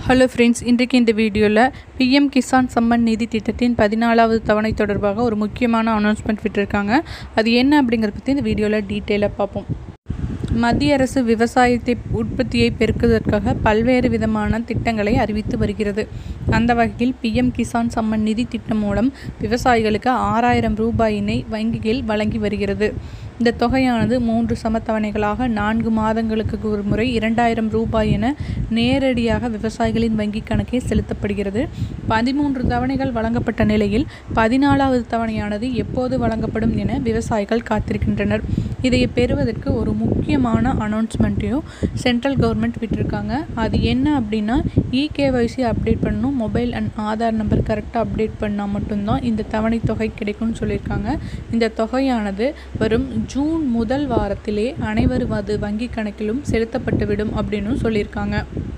hello friends இன்றைக்கு இந்த வீடியோவில் பிஎம் கிசான் சம்மன் நிதி திட்டத்தின் பதினாலாவது தவணை தொடர்பாக ஒரு முக்கியமான அனௌன்ஸ்மெண்ட் விட்டுருக்காங்க அது என்ன அப்படிங்கிறத பற்றி இந்த வீடியோவில் டீட்டெயிலாக பார்ப்போம் மத்திய அரசு விவசாயத்தை உற்பத்தியை பெருக்குவதற்காக பல்வேறு விதமான திட்டங்களை அறிவித்து வருகிறது அந்த வகையில் பிஎம் கிசான் சம்மன் நிதி திட்டம் மூலம் விவசாயிகளுக்கு ஆறாயிரம் ரூபாயினை வங்கியில் வழங்கி வருகிறது இந்த தொகையானது மூன்று சமத்தவணைகளாக நான்கு மாதங்களுக்கு ஒரு முறை இரண்டாயிரம் ரூபாய் என நேரடியாக விவசாயிகளின் வங்கி கணக்கே செலுத்தப்படுகிறது பதிமூன்று தவணைகள் வழங்கப்பட்ட நிலையில் பதினாலாவது தவணையானது எப்போது வழங்கப்படும் என விவசாயிகள் காத்திருக்கின்றனர் இதை பெறுவதற்கு ஒரு முக்கியமான அனௌன்ஸ்மெண்ட்டையும் சென்ட்ரல் கவர்மெண்ட் விட்டிருக்காங்க அது என்ன அப்படின்னா இகேஒய்சி அப்டேட் பண்ணணும் மொபைல் அண்ட் ஆதார் நம்பர் கரெக்டாக அப்டேட் பண்ணால் மட்டும்தான் இந்த தவணை தொகை கிடைக்கும்னு சொல்லியிருக்காங்க இந்த தொகையானது வரும் ஜூன் முதல் வாரத்திலே அனைவரது வங்கி கணக்கிலும் செலுத்தப்பட்டுவிடும் அப்படின்னு சொல்லியிருக்காங்க